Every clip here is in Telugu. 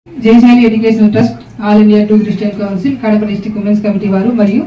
జయశాలి educational trust all India two christian council Kadapa district women's committee వారు మరియు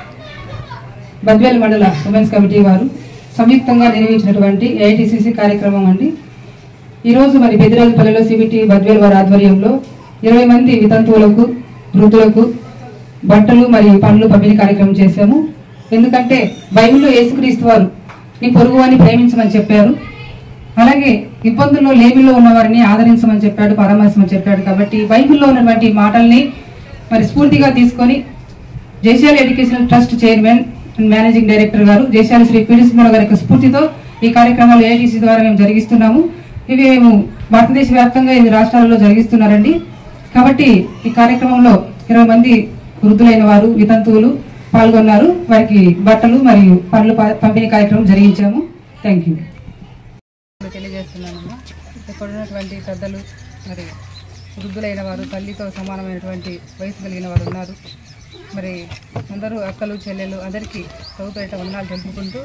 బద్వేల్ మండల ఉమెన్స్ కమిటీ వారు సంయుక్తంగా నిర్వహించినటువంటి ఏఐటిసిసి కార్యక్రమం అండి ఈరోజు మరి బెదిరాజపల్లిలో సిబిటి బద్వేల్ వారి ఆధ్వర్యంలో ఇరవై మంది వితంతువులకు వృద్ధులకు బట్టలు మరియు పండ్లు పంపిణీ కార్యక్రమం చేశాము ఎందుకంటే బైబిల్లో యేసుక్రీస్తు వారు నీ పొరుగు అని ప్రేమించమని చెప్పారు అలాగే ఇబ్బందుల్లో లేమిలో ఉన్న వారిని ఆదరించమని చెప్పాడు పరామర్శమని చెప్పాడు కాబట్టి బైబిల్లో ఉన్నటువంటి మాటల్ని మరి స్ఫూర్తిగా తీసుకొని Jaishala educational trust chairman and managing director గారు జైశాల శ్రీ పీడిసుమల గారి యొక్క స్ఫూర్తితో ఈ కార్యక్రమాలు ఏఐటీసీ ద్వారా మేము జరిగిస్తున్నాము ఇవి మేము భారతదేశ వ్యాప్తంగా ఇవి రాష్ట్రాలలో జరిగిస్తున్నారండి కాబట్టి ఈ కార్యక్రమంలో ఇరవై మంది వృద్ధులైన వారు వితంతువులు పాల్గొన్నారు వారికి బట్టలు మరియు పండ్లు ప- పంపిణీ కార్యక్రమం జరిగించాము థ్యాంక్ యూ తెలియజేస్తున్నానమ్మా ఇక్కడ ఉన్నటువంటి పెద్దలు మరి వృద్ధులైన వారు తల్లితో సమానమైనటువంటి వయసు కలిగిన వారు ఉన్నారు మరి అందరూ అక్కలు చెల్లెలు అందరికీ ప్రభుత్వ వందనాలు తెలుపుకుంటూ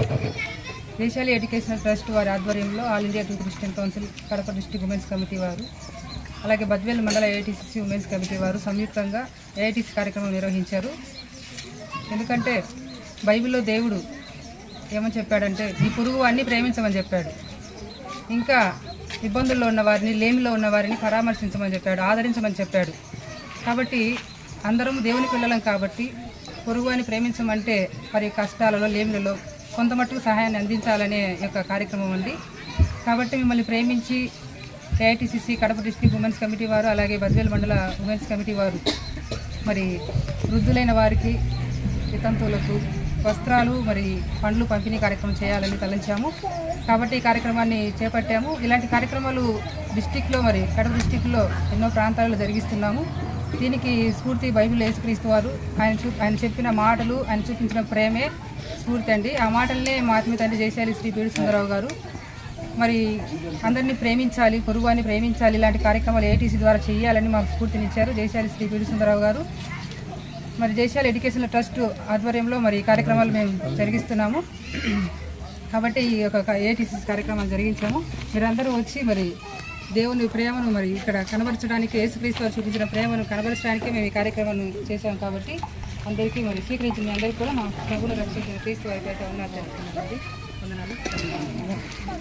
దేశాలి ఎడ్యుకేషనల్ ట్రస్ట్ వారి ఆధ్వర్యంలో all India two christian council Kadapa district women's committee వారు అలాగే బద్వేల్ మండల ఏఐటీసీ ఉమెన్స్ కమిటీ వారు సంయుక్తంగా ఏఐటీసీ కార్యక్రమం నిర్వహించారు ఎందుకంటే బైబిల్లో దేవుడు ఏమని చెప్పాడంటే నీ పురుగు అన్ని ప్రేమించమని చెప్పాడు ఇంకా ఇబ్బందుల్లో ఉన్న వారిని లేమిలో ఉన్న వారిని పరామర్శించమని చెప్పాడు ఆదరించమని చెప్పాడు కాబట్టి అందరం దేవుని పిల్లలం కాబట్టి పొరుగు అని ప్రేమించమంటే వారి కష్టాలలో లేమిలలో కొంత మట్టుకు సహాయాన్ని అందించాలనే యొక్క కార్యక్రమం ఉంది కాబట్టి మిమ్మల్ని ప్రేమించి AITCC Kadapa district women's committee వారు అలాగే బద్వేల్ మండల ఉమెన్స్ కమిటీ వారు మరి వృద్ధులైన వారికి వితంతువులకు వస్త్రాలు మరి పండ్లు పంపిణీ కార్యక్రమం చేయాలని తలంచాము కాబట్టి ఈ కార్యక్రమాన్ని చేపట్టాము ఇలాంటి కార్యక్రమాలు డిస్టిక్లో మరి కడప డిస్టిక్లో ఎన్నో ప్రాంతాలలో జరిగిస్తున్నాము దీనికి స్ఫూర్తి బైబిల్ యేసుక్రీస్తు వారు ఆయన చూ ఆయన చెప్పిన మాటలు ఆయన చూపించిన ప్రేమే స్ఫూర్తి అండి ఆ మాటలనే మా ఆత్మీయ తండ్రి జయశాలి శ్రీ పీడి సుందరరావు గారు మరి అందరినీ ప్రేమించాలి పొరుగువాన్ని ప్రేమించాలి ఇలాంటి కార్యక్రమాలు ఏటీసీ ద్వారా చేయాలని మాకు స్ఫూర్తినిచ్చారు జయశాలి శ్రీ పీడి సుందరరావు గారు మరి జయశాల ఎడ్యుకేషన్ ట్రస్ట్ ఆధ్వర్యంలో మరి ఈ కార్యక్రమాలు మేము జరిగిస్తున్నాము కాబట్టి ఈ యొక్క ఏటీసీ కార్యక్రమాలు జరిగించాము మీరందరూ వచ్చి మరి దేవుని ప్రేమను మరి ఇక్కడ కనబరచడానికి యేసుక్రీస్తు వారు చూపించిన ప్రేమను కనబరచడానికే మేము ఈ కార్యక్రమాన్ని చేశాం కాబట్టి అందరికీ మరి స్వీకరించిన మీ అందరికీ కూడా మా ప్రభువును రక్షించిన క్రీస్తు వారి పేట ఉన్నారు వందనాలు